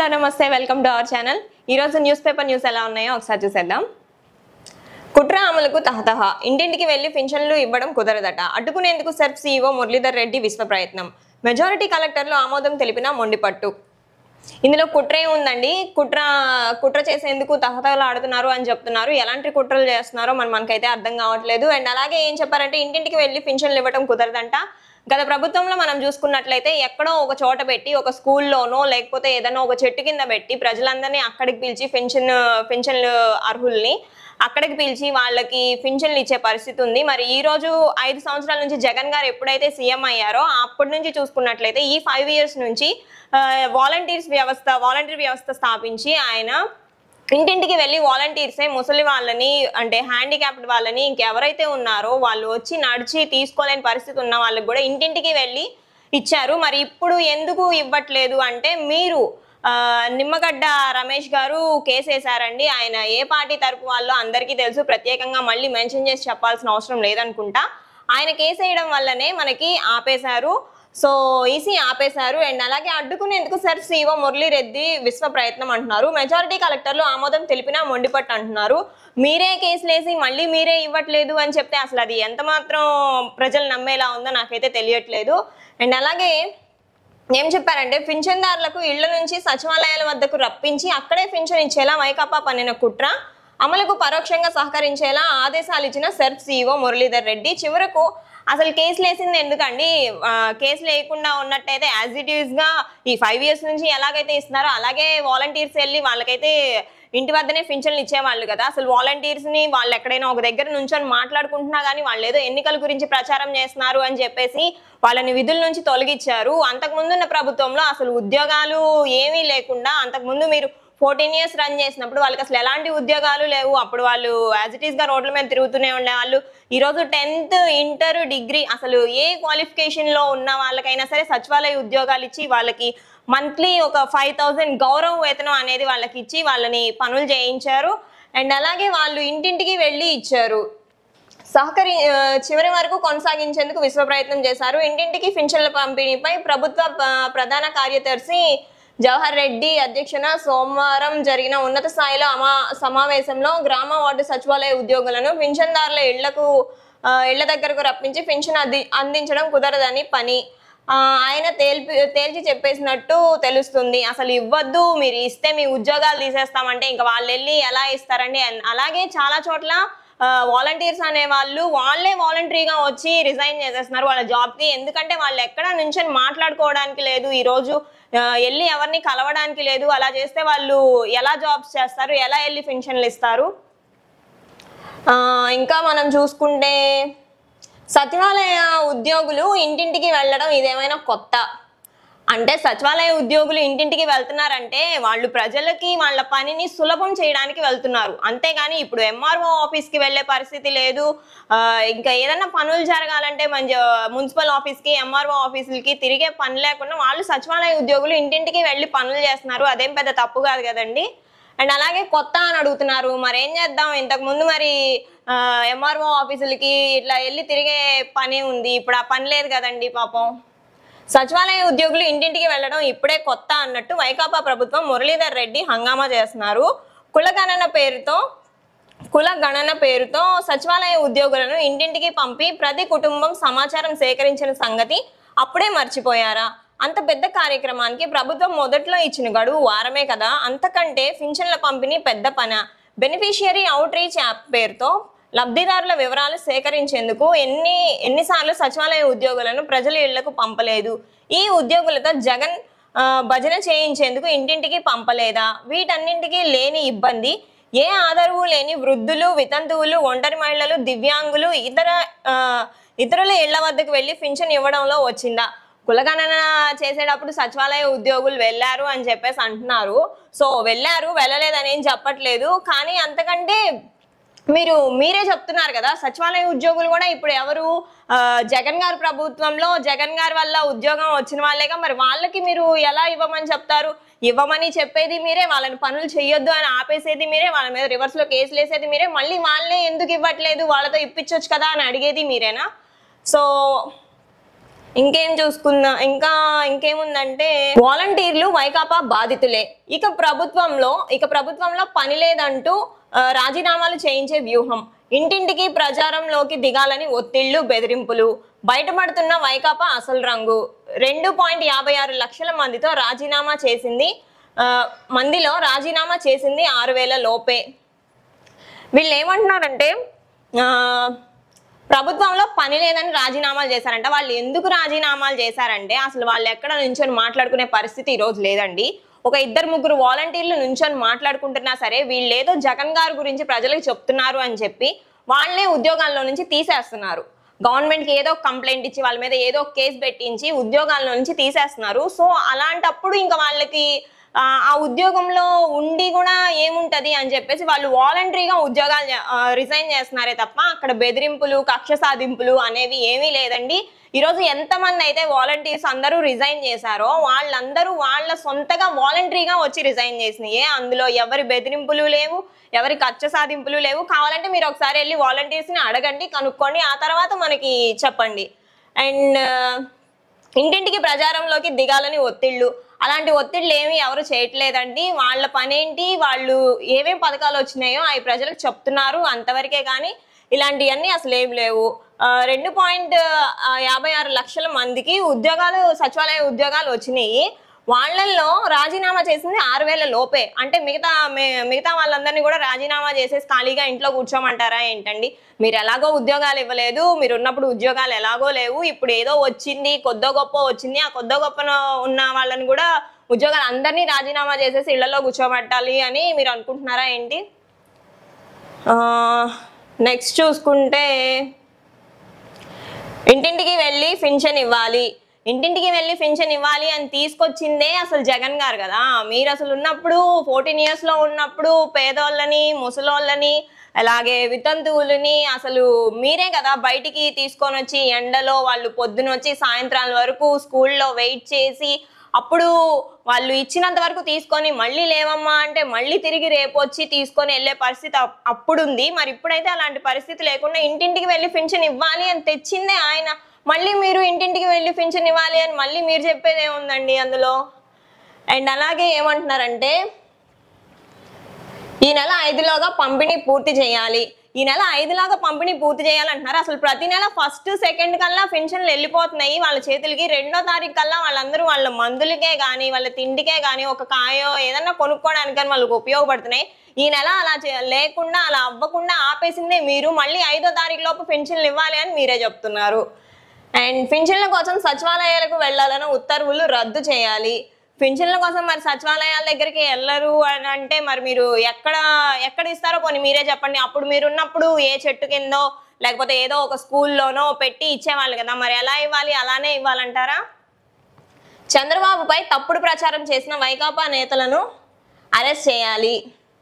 hello నమస్తే welcome to our channel ఈరోజు news paper news ఎలా ఉన్నాయో ఒకసారి చూసేద్దాం కుట్ర అమలుకు తహతహ ఇంటింటికి వెళ్లి పింఛన్లు ఇవ్వడం కుదరదట అడ్డుకునేందుకు సెర్ఫ్ సీఈఓ మురళీధర్ రెడ్డి విశ్వ ప్రయత్నం మెజారిటీ కలెక్టర్లు ఆమోదం తెలిపిన మొండిపట్టు ఇందులో కుట్ర ఉందండి కుట్ర కుట్ర చేసేందుకు తహతహలు ఆడుతున్నారు అని చెప్తున్నారు ఎలాంటి కుట్రలు చేస్తున్నారో మన మనకైతే అర్థం కావట్లేదు అండ్ అలాగే ఏం చెప్పారంటే ఇంటింటికి వెళ్ళి పింఛన్లు ఇవ్వడం కుదరదంట గత ప్రభుత్వంలో మనం చూసుకున్నట్లయితే ఎక్కడో ఒక చోట పెట్టి ఒక స్కూల్లోనో లేకపోతే ఏదైనా ఒక చెట్టు కింద పెట్టి ప్రజలందరినీ అక్కడికి పిలిచి పెన్షన్ పెన్షన్లు అర్హుల్ని అక్కడికి పిలిచి వాళ్ళకి పింఛన్లు ఇచ్చే పరిస్థితి ఉంది మరి ఈ రోజు ఐదు సంవత్సరాల నుంచి జగన్ గారు ఎప్పుడైతే సీఎం అయ్యారో అప్పటి నుంచి చూసుకున్నట్లయితే ఈ ఫైవ్ ఇయర్స్ నుంచి వాలంటీర్స్ వ్యవస్థ వాలంటీర్ వ్యవస్థ స్థాపించి ఆయన ఇంటింటికి వెళ్ళి వాలంటీర్సే ముసలి వాళ్ళని అంటే హ్యాండిక్యాప్డ్ వాళ్ళని ఇంకెవరైతే ఉన్నారో వాళ్ళు వచ్చి నడిచి తీసుకోలేని పరిస్థితి ఉన్న వాళ్ళకి కూడా ఇంటింటికి వెళ్ళి ఇచ్చారు మరి ఇప్పుడు ఎందుకు ఇవ్వట్లేదు అంటే మీరు ఆ, నిమ్మగడ్డ రమేష్ గారు కేసు వేశారండి ఆయన ఏ పార్టీ తరపు వాళ్ళో అందరికీ తెలుసు ప్రత్యేకంగా మళ్ళీ మెన్షన్ చేసి చెప్పాల్సిన అవసరం లేదనుకుంటా ఆయన కేసు వేయడం వల్లనే మనకి ఆపేశారు సో ఈసీ ఆపేశారు అండ్ అలాగే అడ్డుకునేందుకు సెర్ఫ్ సీఓ మురళీరెడ్డి విశ్వ ప్రయత్నం అంటున్నారు మెజారిటీ కలెక్టర్లు ఆమోదం తెలిపినా మొండిపట్టు అంటున్నారు మీరే కేసులేసి మళ్ళీ మీరే ఇవ్వట్లేదు అని చెప్తే అసలు అది ఎంత మాత్రం ప్రజలు నమ్మేలా ఉందో నాకైతే తెలియట్లేదు అండ్ అలాగే ఏం చెప్పారంటే పింఛన్దారులకు ఇళ్ల నుంచి సచివాలయాల వద్దకు రప్పించి అక్కడే పింఛన్ ఇచ్చేలా వైకాపా పన్నిన కుట్ర అమలుకు పరోక్షంగా సహకరించేలా ఆదేశాలు ఇచ్చిన సెర్ఫ్ సీఈఓ మురళీధర్ రెడ్డి చివరకు అసలు కేసులు వేసింది ఎందుకండి ఆ, కేసులు వేయకుండా ఉన్నట్టయితే యాజ్ ఇట్ ఈస్ గా ఈ ఫైవ్ ఇయర్స్ నుంచి ఎలాగైతే ఇస్తున్నారో అలాగే వాలంటీర్స్ వెళ్ళి వాళ్ళకైతే ఇంటి వద్దనే పింఛన్లు ఇచ్చేవాళ్ళు కదా అసలు వాలంటీర్స్ ని వాళ్ళు ఎక్కడైనా ఒక దగ్గర నుంచొని మాట్లాడుకుంటున్నా కానీ వాళ్ళు ఏదో ఎన్నికల గురించి ప్రచారం చేస్తున్నారు అని చెప్పేసి వాళ్ళని విధుల నుంచి తొలగించారు అంతకు ముందున్న ప్రభుత్వంలో అసలు ఉద్యోగాలు ఏమీ లేకుండా అంతకుముందు మీరు ఫోర్టీన్ ఇయర్స్ రన్ చేసినప్పుడు వాళ్ళకి అసలు ఎలాంటి ఉద్యోగాలు లేవు అప్పుడు వాళ్ళు యాజ్ ఇట్ ఈస్ గా రోడ్ల మీద తిరుగుతూనే ఉండేవాళ్ళు ఈ రోజు టెన్త్ ఇంటర్ డిగ్రీ అసలు ఏ క్వాలిఫికేషన్ లో ఉన్న వాళ్ళకైనా సరే సచివాలయ ఉద్యోగాలు ఇచ్చి వాళ్ళకి మంత్లీ ఒక ఫైవ్ థౌసండ్ గౌరవ వేతనం అనేది వాళ్ళకి ఇచ్చి వాళ్ళని పనులు చేయించారు అండ్ అలాగే వాళ్ళు ఇంటింటికి వెళ్ళి ఇచ్చారు సహకరి ఆ, చివరి వరకు కొనసాగించేందుకు విశ్వ ప్రయత్నం చేశారు ఇంటింటికి పింఛన్ల పంపిణీపై ప్రభుత్వ ప- ప్రధాన కార్యదర్శి జవహర్ రెడ్డి అధ్యక్షన సోమవారం జరిగిన ఉన్నత స్థాయిలో అమా సమావేశంలో గ్రామ వార్డు సచివాలయ ఉద్యోగులను పింఛన్దారుల ఇళ్లకు ఆ, ఇళ్ల దగ్గరకు రప్పించి పింఛన్ అంది అందించడం కుదరదని పని ఆ, ఆయన తేల్పి తేల్చి చెప్పేసినట్టు తెలుస్తుంది అసలు ఇవ్వద్దు మీరు ఇస్తే మీ ఉద్యోగాలు తీసేస్తామంటే ఇంకా వాళ్ళు వెళ్ళి ఎలా ఇస్తారండి అన్- అలాగే చాలా చోట్ల వాలంటీర్స్ అనే వాళ్ళు వాళ్ళే వాలంటరీగా వచ్చి రిజైన్ చేసేస్తున్నారు వాళ్ళ జాబ్ కి ఎందుకంటే వాళ్ళు ఎక్కడ నుంచొని మాట్లాడుకోవడానికి లేదు ఈ రోజు ఆ, వెళ్ళి ఎవరిని కలవడానికి లేదు అలా చేస్తే వాళ్ళు ఎలా జాబ్స్ చేస్తారు ఎలా వెళ్ళి పెన్షన్లు ఇస్తారు ఆ, ఇంకా మనం చూసుకుంటే సచివాలయ ఉద్యోగులు ఇంటింటికి వెళ్ళడం ఇదేమైనా కొత్త అంటే సచివాలయ ఉద్యోగులు ఇంటింటికి వెళ్తున్నారంటే వాళ్ళు ప్రజలకి వాళ్ళ పనిని సులభం చేయడానికి వెళ్తున్నారు అంతేగాని ఇప్పుడు ఎంఆర్ఓ ఆఫీస్కి వెళ్ళే పరిస్థితి లేదు ఆ, ఇంకా ఏదైనా పనులు జరగాలంటే మన మున్సిపల్ ఆఫీస్కి ఎంఆర్ఓ ఆఫీసులకి తిరిగే పని లేకుండా వాళ్ళు సచివాలయ ఉద్యోగులు ఇంటింటికి వెళ్ళి పనులు చేస్తున్నారు అదేం పెద్ద తప్పు కాదు కదండి అండ్ అలాగే కొత్త అని అడుగుతున్నారు మరి ఏం చేద్దాం ఇంతకు ముందు మరి ఎంఆర్ఓ ఆఫీసులకి ఇట్లా వెళ్ళి తిరిగే పని ఉంది ఇప్పుడు ఆ పని లేదు కదండి పాపం సచివాలయ ఉద్యోగులు ఇంటింటికి వెళ్ళడం ఇప్పుడే కొత్త అన్నట్టు వైకాపా ప్రభుత్వం మురళీధర్ రెడ్డి హంగామా చేస్తున్నారు కులగణన పేరుతో కుల గణన పేరుతో సచివాలయ ఉద్యోగులను ఇంటింటికి పంపి ప్రతి కుటుంబం సమాచారం సేకరించిన సంగతి అప్పుడే మర్చిపోయారా అంత పెద్ద కార్యక్రమానికి ప్రభుత్వం మొదట్లో ఇచ్చిన గడువు వారమే కదా అంతకంటే పింఛన్ల పంపిణీ పెద్ద పన బెనిఫిషియరీ అవుట్ రీచ్ యాప్ పేరుతో లబ్ధిదారుల వివరాలు సేకరించేందుకు ఎన్ని ఎన్నిసార్లు సచివాలయ ఉద్యోగులను ప్రజల ఇళ్లకు పంపలేదు ఈ ఉద్యోగులతో జగన్ ఆ, భజన చేయించేందుకు ఇంటింటికి పంపలేదా వీటన్నింటికి లేని ఇబ్బంది ఏ ఆదరవు లేని వృద్ధులు వితంతువులు ఒంటరి మహిళలు దివ్యాంగులు ఇతర ఆ, ఇతరుల ఇళ్ల వద్దకు వెళ్ళి పింఛన్ ఇవ్వడంలో వచ్చిందా కులగణన చేసేటప్పుడు సచివాలయ ఉద్యోగులు వెళ్ళారు అని చెప్పేసి అంటున్నారు సో వెళ్ళారు వెళ్ళలేదని ఏం చెప్పట్లేదు కానీ అంతకంటే మీరు మీరే చెప్తున్నారు కదా సచివాలయ ఉద్యోగులు కూడా ఇప్పుడు ఎవరు ఆ, జగన్ గారి ప్రభుత్వంలో జగన్ గారి వల్ల ఉద్యోగం వచ్చిన వాళ్ళేగా మరి వాళ్ళకి మీరు ఎలా ఇవ్వమని చెప్తారు ఇవ్వమని చెప్పేది మీరే వాళ్ళని పనులు చేయొద్దు అని ఆపేసేది మీరే వాళ్ళ మీద రివర్స్ లో కేసులు వేసేది మీరే మళ్ళీ వాళ్ళే ఎందుకు ఇవ్వట్లేదు వాళ్ళతో ఇప్పించవచ్చు కదా అని అడిగేది మీరేనా సో ఇంకేం చూసుకుందా ఇంకా ఇంకేముందంటే వాలంటీర్లు వైకాపా బాధితులే ఇక ప్రభుత్వంలో ఇక ప్రభుత్వంలో పని లేదంటూ ఆ, రాజీనామాలు చేయించే వ్యూహం ఇంటింటికి ప్రచారంలోకి దిగాలని ఒత్తిళ్లు బెదిరింపులు బయటపడుతున్న వైకాపా అసలు రంగు రెండు పాయింట్ యాభై ఆరు లక్షల మందితో రాజీనామా చేసింది ఆ, మందిలో రాజీనామా చేసింది ఆరు వేల లోపే వీళ్ళు ఏమంటున్నారంటే ఆ, ప్రభుత్వంలో పని లేదని రాజీనామాలు చేశారంట వాళ్ళు ఎందుకు రాజీనామాలు చేశారంటే అసలు వాళ్ళు ఎక్కడ నుంచొని మాట్లాడుకునే పరిస్థితి ఈ రోజు లేదండి ఒక ఇద్దరు ముగ్గురు వాలంటీర్లు నుంచొని మాట్లాడుకుంటున్నా సరే వీళ్ళేదో జగన్ గారి గురించి ప్రజలకు చెప్తున్నారు అని చెప్పి వాళ్ళే ఉద్యోగాల్లో నుంచి తీసేస్తున్నారు గవర్నమెంట్ కి ఏదో కంప్లైంట్ ఇచ్చి వాళ్ళ మీద ఏదో కేసు పెట్టించి ఉద్యోగాల్లో నుంచి తీసేస్తున్నారు సో అలాంటప్పుడు ఇంకా వాళ్ళకి ఆ ఆ ఉద్యోగంలో ఉండి కూడా ఏముంటది అని చెప్పేసి వాళ్ళు వాలంటరీగా ఉద్యోగాలు రిజైన్ చేస్తున్నారే తప్ప అక్కడ బెదిరింపులు కక్ష సాధింపులు అనేవి ఏమీ లేదండి ఈరోజు ఎంతమంది అయితే వాలంటీర్స్ అందరూ రిజైన్ చేశారో వాళ్ళందరూ వాళ్ళ సొంతగా వాలంటరీగా వచ్చి రిజైన్ చేసినాయి అందులో ఎవరి బెదిరింపులు లేవు ఎవరి కక్ష సాధింపులు లేవు కావాలంటే మీరు ఒకసారి వెళ్ళి వాలంటీర్స్ని అడగండి కనుక్కోండి ఆ తర్వాత మనకి చెప్పండి అండ్ ఇంటింటికి ప్రచారంలోకి దిగాలని ఒత్తిళ్ళు అలాంటి ఒత్తిళ్ళు ఏమి ఎవరు చేయట్లేదండి వాళ్ళ పనేంటి వాళ్ళు ఏమేం పథకాలు వచ్చినాయో అవి ప్రజలకు చెప్తున్నారు అంతవరకే కానీ ఇలాంటివన్నీ అసలు ఏం లేవు ఆ, రెండు పాయింట్ యాభై ఆరు లక్షల మందికి ఉద్యోగాలు సచివాలయ ఉద్యోగాలు వచ్చినాయి వాళ్ళల్లో రాజీనామా చేసింది ఆరు వేల లోపే అంటే మిగతా మి- మిగతా వాళ్ళందరినీ కూడా రాజీనామా చేసేసి ఖాళీగా ఇంట్లో కూర్చోమంటారా ఏంటండి మీరు ఎలాగో ఉద్యోగాలు ఇవ్వలేదు మీరు ఉన్నప్పుడు ఉద్యోగాలు ఎలాగో లేవు ఇప్పుడు ఏదో వచ్చింది కొద్దో గొప్ప వచ్చింది ఆ కొద్దో గొప్ప ఉన్న వాళ్ళని కూడా ఉద్యోగాలు అందరినీ రాజీనామా చేసేసి ఇళ్లలో కూర్చోబెట్టాలి అని మీరు అనుకుంటున్నారా ఏంటి నెక్స్ట్ చూసుకుంటే ఇంటింటికి వెళ్ళి పింఛన్ ఇవ్వాలి ఇంటింటికి వెళ్ళి పింఛన్ ఇవ్వాలి అని తీసుకొచ్చిందే అసలు జగన్ గారు కదా మీరు అసలు ఉన్నప్పుడు ఫోర్టీన్ ఇయర్స్ లో ఉన్నప్పుడు పేదోళ్ళని ముసలోళ్ళని అలాగే వితంతువులని అసలు మీరే కదా బయటికి తీసుకొని వచ్చి ఎండలో వాళ్ళు పొద్దున వచ్చి సాయంత్రాల వరకు స్కూల్లో వెయిట్ చేసి అప్పుడు వాళ్ళు ఇచ్చినంత వరకు తీసుకొని మళ్ళీ లేవమ్మా అంటే మళ్ళీ తిరిగి రేపు వచ్చి తీసుకొని వెళ్ళే పరిస్థితి అప్- అప్పుడు ఉంది మరి ఇప్పుడైతే అలాంటి పరిస్థితి లేకుండా ఇంటింటికి వెళ్ళి పింఛన్ ఇవ్వాలి అని తెచ్చిందే ఆయన మళ్ళీ మీరు ఇంటింటికి వెళ్ళి పింఛన్ ఇవ్వాలి అని మళ్ళీ మీరు చెప్పేది ఏముందండి అందులో అండ్ అలాగే ఏమంటున్నారంటే ఈ నెల ఐదులోగా పంపిణీ పూర్తి చేయాలి ఈ నెల ఐదులాగా పంపిణీ పూర్తి చేయాలంటున్నారు అసలు ప్రతి నెల ఫస్ట్ సెకండ్ కల్లా పెన్షన్లు వెళ్ళిపోతున్నాయి వాళ్ళ చేతులకి రెండో తారీఖు కల్లా వాళ్ళందరూ వాళ్ళ మందులకే కానీ వాళ్ళ తిండికే కానీ ఒక కాయో ఏదన్నా కొనుక్కోవడానికి కానీ వాళ్ళకి ఉపయోగపడుతున్నాయి ఈ నెల అలా చే- లేకుండా అలా అవ్వకుండా ఆపేసిందే మీరు మళ్ళీ ఐదో తారీఖు లోపు పెన్షన్లు ఇవ్వాలి అని మీరే చెప్తున్నారు అండ్ పింఛన్ల కోసం సచివాలయాలకు వెళ్ళాలని ఉత్తర్వులు రద్దు చేయాలి పింఛన్ల కోసం మరి సచివాలయాల దగ్గరికి వెళ్ళరు అని అంటే మరి మీరు ఎక్కడ ఎక్కడ ఇస్తారో కొన్ని మీరే చెప్పండి అప్పుడు మీరు ఉన్నప్పుడు ఏ చెట్టు కిందో లేకపోతే ఏదో ఒక స్కూల్లోనో పెట్టి ఇచ్చేవాళ్ళు కదా మరి ఎలా ఇవ్వాలి అలానే ఇవ్వాలంటారా చంద్రబాబుపై తప్పుడు ప్రచారం చేసిన వైకాపా నేతలను అరెస్ట్ చేయాలి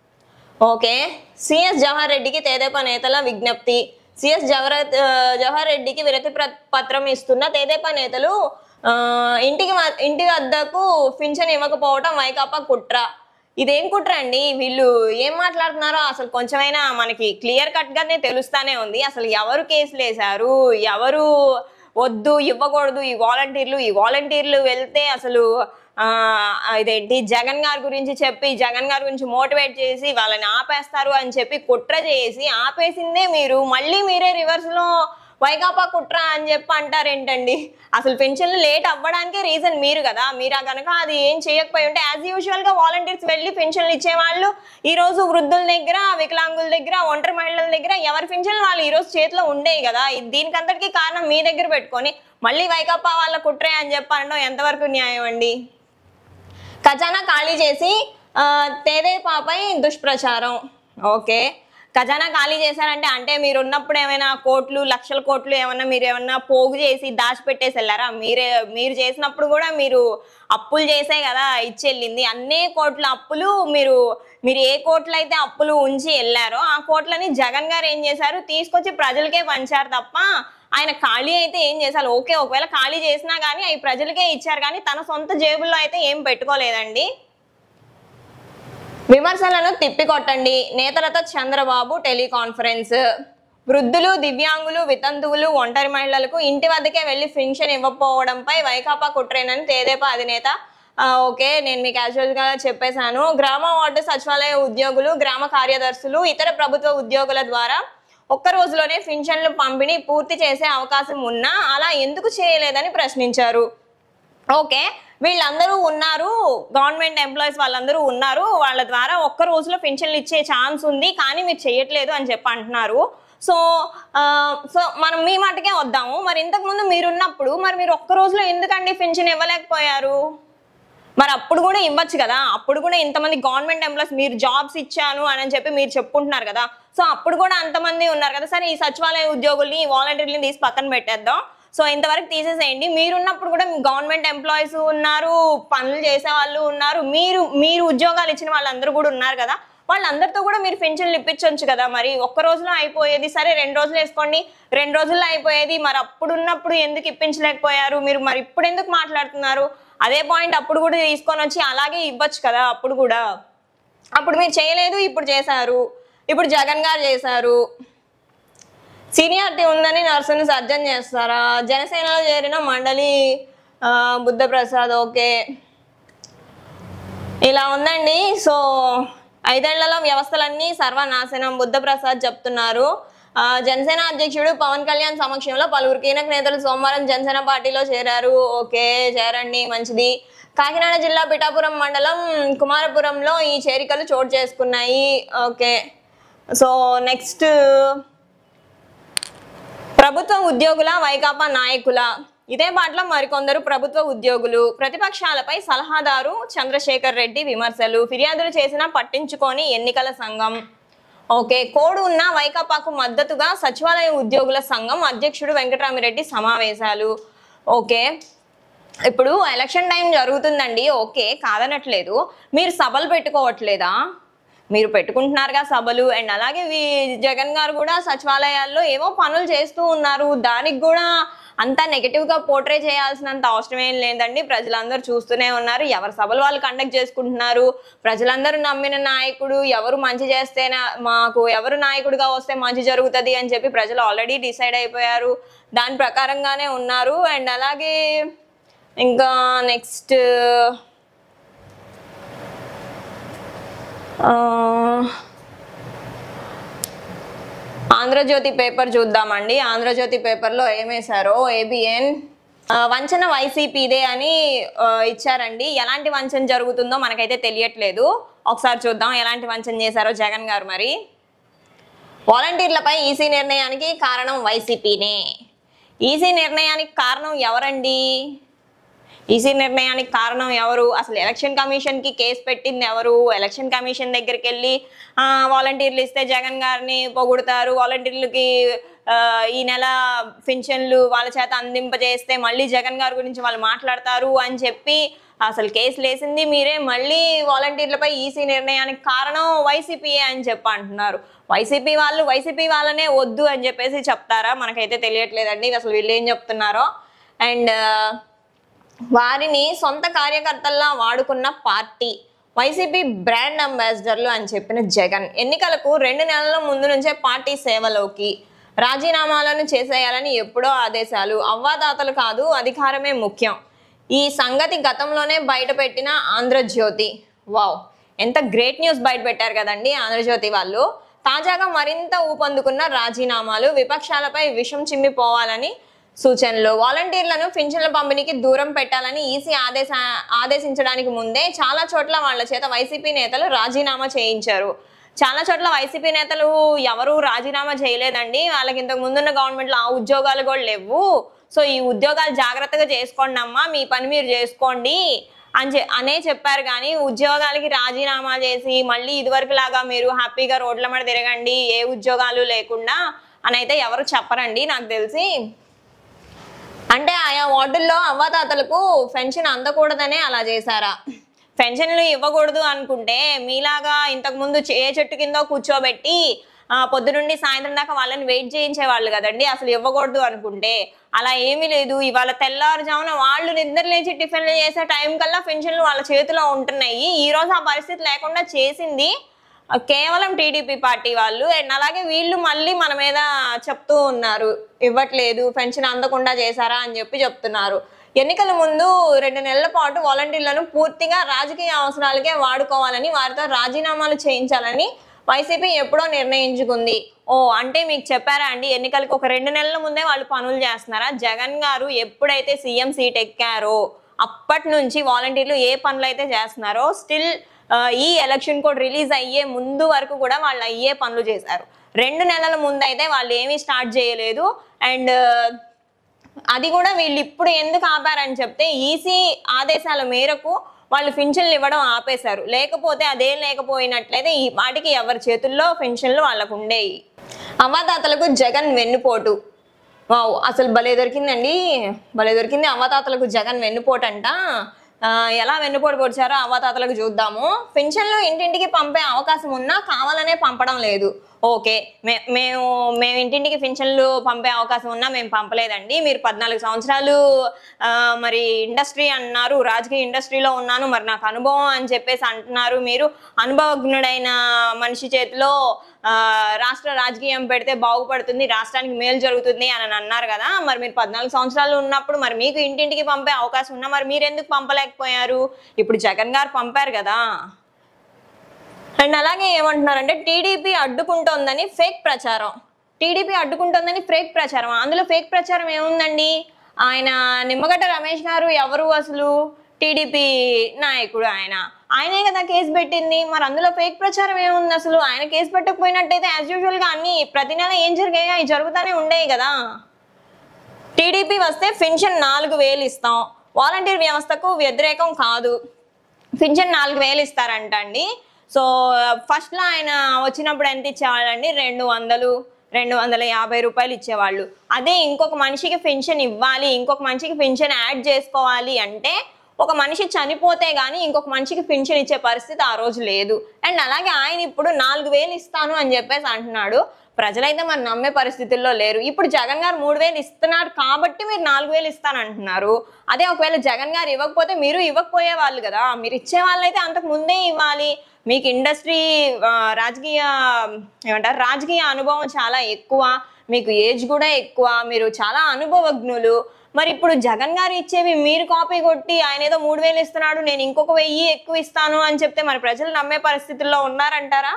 ఓకే సిఎస్ జవహర్ రెడ్డికి తెదేపా నేతల విజ్ఞప్తి సిఎస్ జవహర్ ఆ, జవహర్ రెడ్డికి విరతి ప్ర- పత్రం ఇస్తున్న తెదేపా నేతలు ఆ, ఇంటికి వ- ఇంటి వద్దకు పింఛన్ ఇవ్వకపోవటం వైకాపా కుట్ర ఇదేం కుట్ర అండి వీళ్ళు ఏం మాట్లాడుతున్నారో అసలు కొంచెమైనా మనకి క్లియర్ కట్ గానే తెలుస్తానే ఉంది అసలు ఎవరు కేసులు వేశారు ఎవరు వద్దు ఇవ్వకూడదు ఈ వాలంటీర్లు ఈ వాలంటీర్లు వెళ్తే అసలు ఆ ఇదేంటి జగన్ గారి గురించి చెప్పి జగన్ గారి గురించి మోటివేట్ చేసి వాళ్ళని ఆపేస్తారు అని చెప్పి కుట్ర చేసి ఆపేసిందే మీరు మళ్ళీ మీరే రివర్స్ లో వైకాపా కుట్ర అని చెప్పి అంటారేంటండి అసలు పెన్షన్లు లేట్ అవ్వడానికే రీజన్ మీరు కదా మీరు కనుక అది ఏం చేయకపోయి ఉంటే యాజ్ యూజువల్ గా వాలంటీర్స్ వెళ్ళి పెన్షన్లు ఇచ్చేవాళ్ళు ఈ రోజు వృద్ధుల దగ్గర వికలాంగుల దగ్గర ఒంటరి మహిళల దగ్గర ఎవరి పెన్షన్లు వాళ్ళు ఈ రోజు చేతిలో ఉండేవి కదా ఇది- దీనికంతటికీ కారణం మీ దగ్గర పెట్టుకొని మళ్ళీ వైకాపా వాళ్ళ కుట్రే అని చెప్పి అనడం ఎంతవరకు న్యాయం అండి ఖజానా ఖాళీ చేసి ఆ, తెదేపాపై దుష్ప్రచారం ఓకే ఖజానా ఖాళీ చేశారంటే అంటే మీరు ఉన్నప్పుడు ఏమైనా కోట్లు లక్షల కోట్లు ఏమన్నా మీరు ఏమన్నా పోగు చేసి దాచిపెట్టేసి వెళ్ళారా మీరే మీరు చేసినప్పుడు కూడా మీరు అప్పులు చేసే కదా ఇచ్చి వెళ్ళింది అన్నే కోట్ల అప్పులు మీరు మీరు ఏ కోట్లు అయితే అప్పులు ఉంచి వెళ్ళారో ఆ కోట్లని జగన్ గారు ఏం చేశారు తీసుకొచ్చి ప్రజలకే పంచారు తప్ప ఆయన ఖాళీ అయితే ఏం చేశారు ఓకే ఒకవేళ ఖాళీ చేసినా కానీ అవి ప్రజలకే ఇచ్చారు కానీ తన సొంత జేబుల్లో అయితే ఏం పెట్టుకోలేదండి విమర్శలను తిప్పికొట్టండి నేతలతో చంద్రబాబు టెలికాన్ఫరెన్స్ వృద్ధులు దివ్యాంగులు వితంతువులు ఒంటరి మహిళలకు ఇంటి వద్దకే వెళ్లి పెన్షన్ ఇవ్వకపోవడంపై వైకాపా కుట్రేనని తేదేపా అధినేత ఆ, ఓకే నేను మీకు యాజువల్ గా చెప్పేశాను గ్రామ వార్డు సచివాలయ ఉద్యోగులు గ్రామ కార్యదర్శులు ఇతర ప్రభుత్వ ఉద్యోగుల ద్వారా ఒక్క రోజులోనే పింఛన్లు పంపిణీ పూర్తి చేసే అవకాశం ఉన్నా అలా ఎందుకు చేయలేదని ప్రశ్నించారు ఓకే వీళ్ళందరూ ఉన్నారు గవర్నమెంట్ ఎంప్లాయీస్ వాళ్ళందరూ ఉన్నారు వాళ్ళ ద్వారా ఒక్క రోజులో పెన్షన్లు ఇచ్చే ఛాన్స్ ఉంది కానీ మీరు చేయట్లేదు అని చెప్పి అంటున్నారు సో ఆ, సో మనం మీ మాటకే వద్దాము మరి ఇంతకు ముందు మీరున్నప్పుడు మరి మీరు ఒక్క రోజులో ఎందుకండి పెన్షన్ ఇవ్వలేకపోయారు మరి అప్పుడు కూడా ఇవ్వచ్చు కదా అప్పుడు కూడా ఇంతమంది గవర్నమెంట్ ఎంప్లాయీస్ మీరు జాబ్స్ ఇచ్చాను అని చెప్పి మీరు చెప్పుకుంటున్నారు కదా సో అప్పుడు కూడా అంతమంది ఉన్నారు కదా సరే ఈ సచివాలయ ఉద్యోగుల్ని వాలంటీర్ని తీసి పక్కన పెట్టేద్దాం సో ఇంతవరకు తీసేసేయండి మీరున్నప్పుడు కూడా గవర్నమెంట్ ఎంప్లాయీస్ ఉన్నారు పనులు చేసే వాళ్ళు ఉన్నారు మీరు మీరు ఉద్యోగాలు ఇచ్చిన వాళ్ళందరూ కూడా ఉన్నారు కదా వాళ్ళందరితో కూడా మీరు పెన్షన్లు ఇప్పించవచ్చు కదా మరి ఒక్క రోజులో అయిపోయేది సరే రెండు రోజులు వేసుకోండి రెండు రోజుల్లో అయిపోయేది మరి అప్పుడు ఉన్నప్పుడు ఎందుకు ఇప్పించలేకపోయారు మీరు మరి ఇప్పుడు ఎందుకు మాట్లాడుతున్నారు అదే పాయింట్ అప్పుడు కూడా తీసుకొని వచ్చి అలాగే ఇవ్వచ్చు కదా అప్పుడు కూడా అప్పుడు మీరు చేయలేదు ఇప్పుడు చేశారు ఇప్పుడు జగన్ గారు చేశారు సీనియారిటీ ఉందని నర్సుని సర్జన్ చేస్తారా జనసేనలో చేరిన మండలి ఆ, బుద్ధప్రసాద్ ఓకే ఇలా ఉందండి సో ఐదేళ్లలో వ్యవస్థలన్నీ సర్వనాశనం బుద్ధప్రసాద్ చెప్తున్నారు ఆ, జనసేన అధ్యక్షుడు పవన్ కళ్యాణ్ సమక్షంలో పలువురు కీలక నేతలు సోమవారం జనసేన పార్టీలో చేరారు ఓకే చేరండి మంచిది కాకినాడ జిల్లా పిఠాపురం మండలం కుమారపురంలో ఈ చేరికలు చోటు చేసుకున్నాయి ఓకే సో నెక్స్ట్ ప్రభుత్వ ఉద్యోగుల వైకాపా నాయకుల ఇదే బాటలో మరికొందరు ప్రభుత్వ ఉద్యోగులు ప్రతిపక్షాలపై సలహాదారు చంద్రశేఖర్ రెడ్డి విమర్శలు ఫిర్యాదులు చేసినా పట్టించుకొని ఎన్నికల సంఘం ఓకే కోడు ఉన్న వైకాపాకు మద్దతుగా సచివాలయ ఉద్యోగుల సంఘం అధ్యక్షుడు వెంకటరామిరెడ్డి సమావేశాలు ఓకే ఇప్పుడు ఎలక్షన్ టైం జరుగుతుందండి ఓకే కాదనట్లేదు మీరు సభలు పెట్టుకోవట్లేదా మీరు పెట్టుకుంటున్నారుగా సభలు అండ్ అలాగే వీ- జగన్ గారు కూడా సచివాలయాల్లో ఏవో పనులు చేస్తూ ఉన్నారు దానికి కూడా అంతా నెగిటివ్ గా పోర్ట్రే చేయాల్సినంత అవసరం ఏం లేదండి ప్రజలందరూ చూస్తూనే ఉన్నారు ఎవరి సభలు వాళ్ళు కండక్ట్ చేసుకుంటున్నారు ప్రజలందరూ నమ్మిన నాయకుడు ఎవరు మంచి చేస్తే నా- మాకు ఎవరు నాయకుడిగా వస్తే మంచి జరుగుతుంది అని చెప్పి ప్రజలు ఆల్రెడీ డిసైడ్ అయిపోయారు దాని ప్రకారంగానే ఉన్నారు అండ్ అలాగే ఇంకా నెక్స్ట్ ఆంధ్రజ్యోతి పేపర్ చూద్దామండి ఆంధ్రజ్యోతి పేపర్లో ఏమేశారో ఏబిఎన్ వంచన వైసీపీదే అని ఆ, ఇచ్చారండి ఎలాంటి వంచన జరుగుతుందో మనకైతే తెలియట్లేదు ఒకసారి చూద్దాం ఎలాంటి వంచన చేశారో జగన్ గారు మరి వాలంటీర్లపై ఈసీ నిర్ణయానికి కారణం వైసీపీనే ఈసీ నిర్ణయానికి కారణం ఎవరండి ఈసీ నిర్ణయానికి కారణం ఎవరు అసలు ఎలక్షన్ కమిషన్ కి కేసు పెట్టింది ఎవరు ఎలక్షన్ కమిషన్ దగ్గరికి వెళ్ళి ఆ, వాలంటీర్లు ఇస్తే జగన్ గారిని పొగుడుతారు వాలంటీర్లకి ఆ, ఈ నెల పింఛన్లు వాళ్ళ చేత అందింపజేస్తే మళ్ళీ జగన్ గారి గురించి వాళ్ళు మాట్లాడతారు అని చెప్పి అసలు కేసులు వేసింది మీరే మళ్ళీ వాలంటీర్లపై ఈసీ నిర్ణయానికి కారణం వైసీపీఏ అని చెప్పి అంటున్నారు వైసీపీ వాళ్ళు వైసీపీ వాళ్ళనే వద్దు అని చెప్పేసి చెప్తారా మనకైతే తెలియట్లేదండి అసలు వీళ్ళు ఏం చెప్తున్నారో అండ్ వారిని సొంత కార్యకర్తల్లా వాడుకున్న పార్టీ వైసీపీ బ్రాండ్ అంబాసిడర్లు అని చెప్పిన జగన్ ఎన్నికలకు రెండు నెలల ముందు నుంచే పార్టీ సేవలోకి రాజీనామాలను చేసేయాలని ఎప్పుడో ఆదేశాలు అవ్వాదాతలు కాదు అధికారమే ముఖ్యం ఈ సంగతి గతంలోనే బయటపెట్టిన ఆంధ్రజ్యోతి వావ్ ఎంత గ్రేట్ న్యూస్ బయట పెట్టారు కదండి ఆంధ్రజ్యోతి వాళ్ళు తాజాగా మరింత ఊపందుకున్న రాజీనామాలు విపక్షాలపై విషం చిమ్మిపోవాలని సూచనలు వాలంటీర్లను పింఛన్ల పంపిణీకి దూరం పెట్టాలని ఈసీ ఆదేశ ఆదేశించడానికి ముందే చాలా చోట్ల వాళ్ళ చేత వైసీపీ నేతలు రాజీనామా చేయించారు చాలా చోట్ల వైసీపీ నేతలు ఎవరు రాజీనామా చేయలేదండి వాళ్ళకి ఇంతకు ముందున్న గవర్నమెంట్లో ఆ ఉద్యోగాలు కూడా లేవు సో ఈ ఉద్యోగాలు జాగ్రత్తగా చేసుకోండి అమ్మా మీ పని మీరు చేసుకోండి అని చె అనే చెప్పారు కానీ ఉద్యోగాలకి రాజీనామా చేసి మళ్ళీ ఇదివరకు లాగా మీరు హ్యాపీగా రోడ్ల మీద తిరగండి ఏ ఉద్యోగాలు లేకుండా అని అయితే ఎవరు చెప్పరండి నాకు తెలిసి అంటే ఆయా వార్డుల్లో అవ్వాతాతలకు పెన్షన్ అందకూడదనే అలా చేశారా పెన్షన్లు ఇవ్వకూడదు అనుకుంటే మీలాగా ఇంతకు ముందు ఏ చెట్టు కిందో కూర్చోబెట్టి ఆ, పొద్దునుండి సాయంత్రం దాకా వాళ్ళని వెయిట్ చేయించే వాళ్ళు కదండి అసలు ఇవ్వకూడదు అనుకుంటే అలా ఏమీ లేదు ఇవాళ తెల్లారుజామున వాళ్ళు నిద్ర లేచి టిఫిన్లు చేసే టైం కల్లా పెన్షన్లు వాళ్ళ చేతిలో ఉంటున్నాయి ఈ రోజు ఆ పరిస్థితి లేకుండా చేసింది ఆ, కేవలం టీడీపీ పార్టీ వాళ్ళు అండ్ అలాగే వీళ్ళు మళ్ళీ మన మీద చెప్తూ ఉన్నారు ఇవ్వట్లేదు పెన్షన్ అందకుండా చేశారా అని చెప్పి చెప్తున్నారు ఎన్నికల ముందు రెండు నెలల పాటు వాలంటీర్లను పూర్తిగా రాజకీయ అవసరాలకే వాడుకోవాలని వారితో రాజీనామాలు చేయించాలని వైసీపీ ఎప్పుడో నిర్ణయించుకుంది ఓ అంటే మీకు చెప్పారా అండి ఎన్నికలకు ఒక రెండు నెలల ముందే వాళ్ళు పనులు చేస్తున్నారా జగన్ గారు ఎప్పుడైతే సీఎం సీట్ ఎక్కారో అప్పటి నుంచి వాలంటీర్లు ఏ పనులు అయితే చేస్తున్నారో స్టిల్ ఈ ఎలక్షన్ కోడ్ రిలీజ్ అయ్యే ముందు వరకు కూడా వాళ్ళు అయ్యే పనులు చేశారు రెండు నెలల ముందు అయితే వాళ్ళు ఏమీ స్టార్ట్ చేయలేదు అండ్ అది కూడా వీళ్ళు ఇప్పుడు ఎందుకు ఆపారని చెప్తే ఈసీ ఆదేశాల మేరకు వాళ్ళు పెన్షన్లు ఇవ్వడం ఆపేశారు లేకపోతే అదేం లేకపోయినట్లయితే ఈ వాటికి ఎవరి చేతుల్లో పెన్షన్లు వాళ్ళకు ఉండేవి అవ్వాతాతలకు జగన్ వెన్నుపోటు వావ్ అసలు భలే దొరికిందండి భలే దొరికింది అవ్వాతాతలకు జగన్ వెన్నుపోటు అంట ఆ, ఎలా వెన్నుపోటు పొడిచారో అవ్వాతాతలకు చూద్దాము పెన్షన్లు ఇంటింటికి పంపే అవకాశం ఉన్నా కావాలనే పంపడం లేదు ఓకే మే మేము మేము ఇంటింటికి పెన్షన్లు పంపే అవకాశం ఉన్నా మేము పంపలేదండి మీరు పద్నాలుగు సంవత్సరాలు ఆ, మరి ఇండస్ట్రీ అన్నారు రాజకీయ ఇండస్ట్రీలో ఉన్నాను మరి నాకు అనుభవం అని చెప్పేసి అంటున్నారు మీరు అనుభవజ్ఞుడైన మనిషి చేతిలో ఆ, రాష్ట్ర రాజకీయం పెడితే బాగుపడుతుంది రాష్ట్రానికి మేలు జరుగుతుంది అని అన్నారు కదా మరి మీరు పద్నాలుగు సంవత్సరాలు ఉన్నప్పుడు మరి మీకు ఇంటింటికి పంపే అవకాశం ఉన్నా మరి మీరు ఎందుకు పంపలేకపోయారు ఇప్పుడు జగన్ గారు పంపారు కదా అండ్ అలాగే ఏమంటున్నారంటే టీడీపీ అడ్డుకుంటోందని ఫేక్ ప్రచారం టీడీపీ అడ్డుకుంటోందని ఫేక్ ప్రచారం అందులో ఫేక్ ప్రచారం ఏముందండి ఆయన నిమ్మగడ్డ రమేష్ గారు ఎవరు అసలు టీడీపీ నాయకుడు ఆయన ఆయనే కదా కేసు పెట్టింది మరి అందులో ఫేక్ ప్రచారం ఏముంది అసలు ఆయన కేసు పెట్టకపోయినట్టయితే యాజ్ యూజువల్గా అన్ని ప్రతి నెల ఏం జరిగాయో అవి జరుగుతూనే ఉండేవి కదా టీడీపీ వస్తే పెన్షన్ నాలుగు వేలు ఇస్తాం వాలంటీర్ వ్యవస్థకు వ్యతిరేకం కాదు పింఛన్ నాలుగు వేలు ఇస్తారంట అండి సో ఫస్ట్లో ఆయన వచ్చినప్పుడు ఎంత ఇచ్చేవాళ్ళండి రెండు వందలు రెండు వందల యాభై రూపాయలు ఇచ్చేవాళ్ళు అదే ఇంకొక మనిషికి పెన్షన్ ఇవ్వాలి ఇంకొక మనిషికి పెన్షన్ యాడ్ చేసుకోవాలి అంటే ఒక మనిషి చనిపోతే గానీ ఇంకొక మనిషికి పెన్షన్ ఇచ్చే పరిస్థితి ఆ రోజు లేదు అండ్ అలాగే ఆయన ఇప్పుడు నాలుగు వేలు ఇస్తాను అని చెప్పేసి అంటున్నాడు ప్రజలైతే మరి నమ్మే పరిస్థితుల్లో లేరు ఇప్పుడు జగన్ గారు మూడు వేలు ఇస్తున్నారు కాబట్టి మీరు నాలుగు వేలు ఇస్తానంటున్నారు అదే ఒకవేళ జగన్ గారు ఇవ్వకపోతే మీరు ఇవ్వకపోయే వాళ్ళు కదా మీరు ఇచ్చే వాళ్ళైతే అంతకు ముందే ఇవ్వాలి మీకు ఇండస్ట్రీ ఆ, రాజకీయ ఏమంటారు రాజకీయ అనుభవం చాలా ఎక్కువ మీకు ఏజ్ కూడా ఎక్కువ మీరు చాలా అనుభవజ్ఞులు మరి ఇప్పుడు జగన్ గారు ఇచ్చేవి మీరు కాపీ కొట్టి ఆయన ఏదో మూడు వేలు ఇస్తున్నాడు నేను ఇంకొక వెయ్యి ఎక్కువ ఇస్తాను అని చెప్తే మరి ప్రజలు నమ్మే పరిస్థితుల్లో ఉన్నారంటారా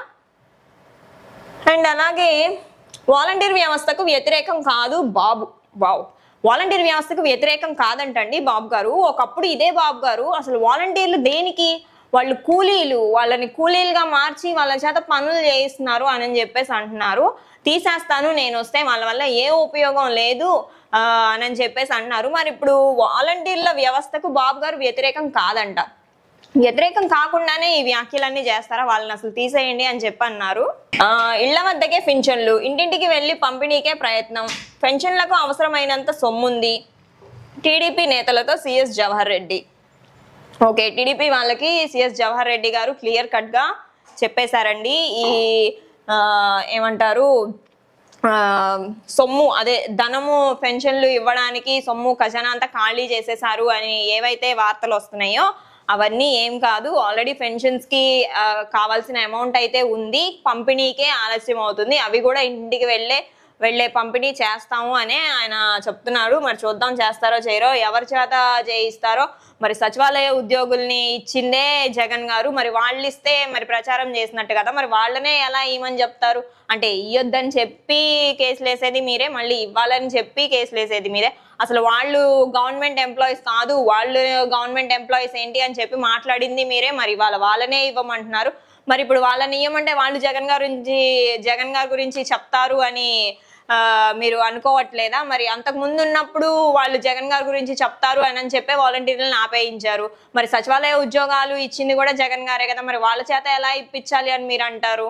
అండ్ అలాగే వాలంటీర్ వ్యవస్థకు వ్యతిరేకం కాదు బాబు బాబు వాలంటీర్ వ్యవస్థకు వ్యతిరేకం కాదంటండి బాబు గారు ఒకప్పుడు ఇదే బాబు గారు అసలు వాలంటీర్లు దేనికి వాళ్ళు కూలీలు వాళ్ళని కూలీలుగా మార్చి వాళ్ళ చేత పనులు చేయిస్తున్నారు అని చెప్పేసి అంటున్నారు తీసేస్తాను నేను వస్తే వాళ్ళ వల్ల ఏ ఉపయోగం లేదు ఆ, అని చెప్పేసి అంటున్నారు మరి ఇప్పుడు వాలంటీర్ల వ్యవస్థకు బాబు గారు వ్యతిరేకం కాదంట వ్యతిరేకం కాకుండానే ఈ వ్యాఖ్యలన్నీ చేస్తారా వాళ్ళని అసలు తీసేయండి అని చెప్పి అన్నారు ఆ, ఇళ్ల వద్దకే పెన్షన్లు ఇంటింటికి వెళ్ళి పంపిణీకే ప్రయత్నం పెన్షన్లకు అవసరమైనంత సొమ్ముంది టీడీపీ నేతలతో CS Jawahar Reddy okay TDP వాళ్ళకి సిఎస్ జవహర్ రెడ్డి గారు క్లియర్ కట్గా చెప్పేశారండి ఈ ఆ, ఏమంటారు ఆ, సొమ్ము అదే ధనము పెన్షన్లు ఇవ్వడానికి సొమ్ము ఖజానా అంతా ఖాళీ చేసేసారు అని ఏవైతే వార్తలు వస్తున్నాయో అవన్నీ ఏం కాదు ఆల్రెడీ పెన్షన్స్ కి ఆ, కావాల్సిన అమౌంట్ అయితే ఉంది పంపిణీకే ఆలస్యం అవుతుంది అవి కూడా ఇంటికి వెళ్ళే వెళ్ళే పంపిణీ చేస్తాము అనే ఆయన చెప్తున్నాడు మరి చూద్దాం చేస్తారో చేయరో ఎవరి చేత చేయిస్తారో మరి సచివాలయ ఉద్యోగుల్ని ఇచ్చిందే జగన్ గారు మరి వాళ్ళు ఇస్తే మరి ప్రచారం చేసినట్టు కదా మరి వాళ్ళనే ఎలా ఇవ్వమని చెప్తారు అంటే ఇయ్యొద్దని చెప్పి కేసులు వేసేది మీరే మళ్ళీ ఇవ్వాలని చెప్పి కేసులు వేసేది మీరే అసలు వాళ్ళు గవర్నమెంట్ ఎంప్లాయీస్ కాదు వాళ్ళు గవర్నమెంట్ ఎంప్లాయీస్ ఏంటి అని చెప్పి మాట్లాడింది మీరే మరి వాళ్ళ వాళ్ళనే ఇవ్వమంటున్నారు మరి ఇప్పుడు వాళ్ళని ఇవ్వమంటే వాళ్ళు జగన్ గారి గురించి జగన్ గారి గురించి చెప్తారు అని ఆ, మీరు అనుకోవట్లేదా మరి అంతకు ముందు ఉన్నప్పుడు వాళ్ళు జగన్ గారి గురించి చెప్తారు అని అని చెప్పే వాలంటీర్లను ఆపేయించారు మరి సచివాలయ ఉద్యోగాలు ఇచ్చింది కూడా జగన్ గారే కదా మరి వాళ్ళ చేత ఎలా ఇప్పించాలి అని మీరు అంటారు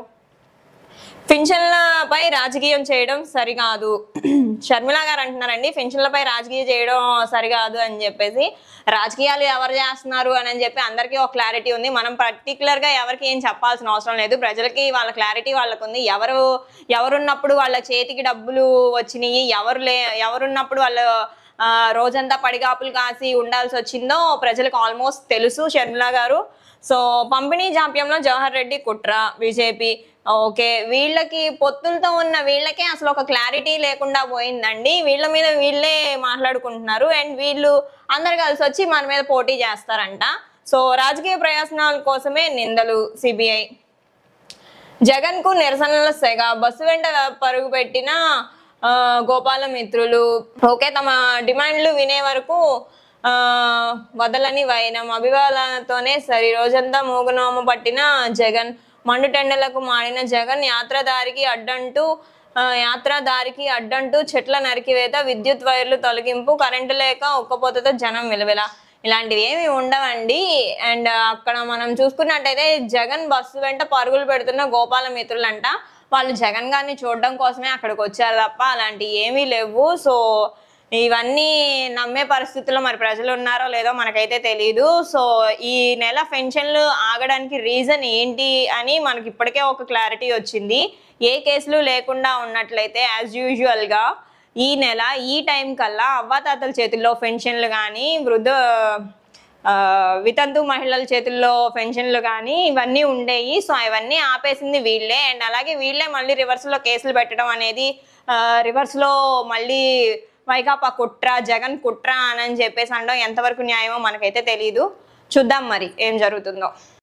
పెన్షన్లపై రాజకీయం చేయడం సరికాదు షర్మిల గారు అంటున్నారండి పెన్షన్లపై రాజకీయం చేయడం సరికాదు అని చెప్పేసి రాజకీయాలు ఎవరు చేస్తున్నారు అని అని చెప్పి అందరికీ ఒక క్లారిటీ ఉంది మనం పర్టికులర్ గా ఎవరికి ఏం చెప్పాల్సిన అవసరం లేదు ప్రజలకి వాళ్ళ క్లారిటీ వాళ్ళకు ఉంది ఎవరు ఎవరున్నప్పుడు వాళ్ళ చేతికి డబ్బులు వచ్చినాయి ఎవరు లే ఎవరున్నప్పుడు వాళ్ళు ఆ, రోజంతా పడిగాపులు కాసి ఉండాల్సి వచ్చిందో ప్రజలకు ఆల్మోస్ట్ తెలుసు షర్మిల గారు సో పంపిణీ జాప్యంలో జవహర్ రెడ్డి కుట్ర బీజేపీ ఓకే వీళ్ళకి పొత్తులతో ఉన్న వీళ్ళకే అసలు ఒక క్లారిటీ లేకుండా పోయిందండి వీళ్ళ మీద వీళ్ళే మాట్లాడుకుంటున్నారు అండ్ వీళ్ళు అందరు కలిసి వచ్చి మన మీద పోటీ చేస్తారంట సో రాజకీయ ప్రయోజనాల కోసమే నిందలు సిబిఐ జగన్ కు నిరసనల సెగ బస్సు వెంట పరుగు పెట్టిన ఆ, గోపాల మిత్రులు ఓకే తమ డిమాండ్లు వినే వరకు ఆ, వదలని వైనం అభివాదనతోనే సరి రోజంతా మూగునోమ పట్టిన జగన్ మండుటెండలకు మాడిన జగన్ యాత్రదారికి అడ్డంటూ ఆ, యాత్రదారికి అడ్డంటూ చెట్ల నరికివేత విద్యుత్ వైర్లు తొలగింపు కరెంటు లేక ఒక్కపోతతో జనం విలువెల ఇలాంటివి ఏమి ఉండవండి అండ్ అక్కడ మనం చూసుకున్నట్టయితే జగన్ బస్సు వెంట పరుగులు పెడుతున్న గోపాల మిత్రులంట వాళ్ళు జగన్ గారిని చూడడం కోసమే అక్కడికి వచ్చారు తప్ప అలాంటివి ఏమీ లేవు సో ఇవన్నీ నమ్మే పరిస్థితుల్లో మరి ప్రజలు ఉన్నారో లేదో మనకైతే తెలియదు సో ఈ నెల పెన్షన్లు ఆగడానికి రీజన్ ఏంటి అని మనకి ఇప్పటికే ఒక క్లారిటీ వచ్చింది ఏ కేసులు లేకుండా ఉన్నట్లయితే యాజ్ యూజువల్గా ఈ నెల ఈ టైం కల్లా అవ్వాతాతల చేతుల్లో పెన్షన్లు కానీ వృద్ధ ఆ, వితంతు మహిళల చేతుల్లో పెన్షన్లు కానీ ఇవన్నీ ఉండేవి సో అవన్నీ ఆపేసింది వీళ్ళే అండ్ అలాగే వీళ్ళే మళ్ళీ రివర్స్లో కేసులు పెట్టడం అనేది ఆ, రివర్స్లో మళ్ళీ వైకాపా కుట్ర జగన్ కుట్ర అని చెప్పేసి అనడం ఎంతవరకు న్యాయమో మనకైతే తెలియదు చూద్దాం మరి ఏం జరుగుతుందో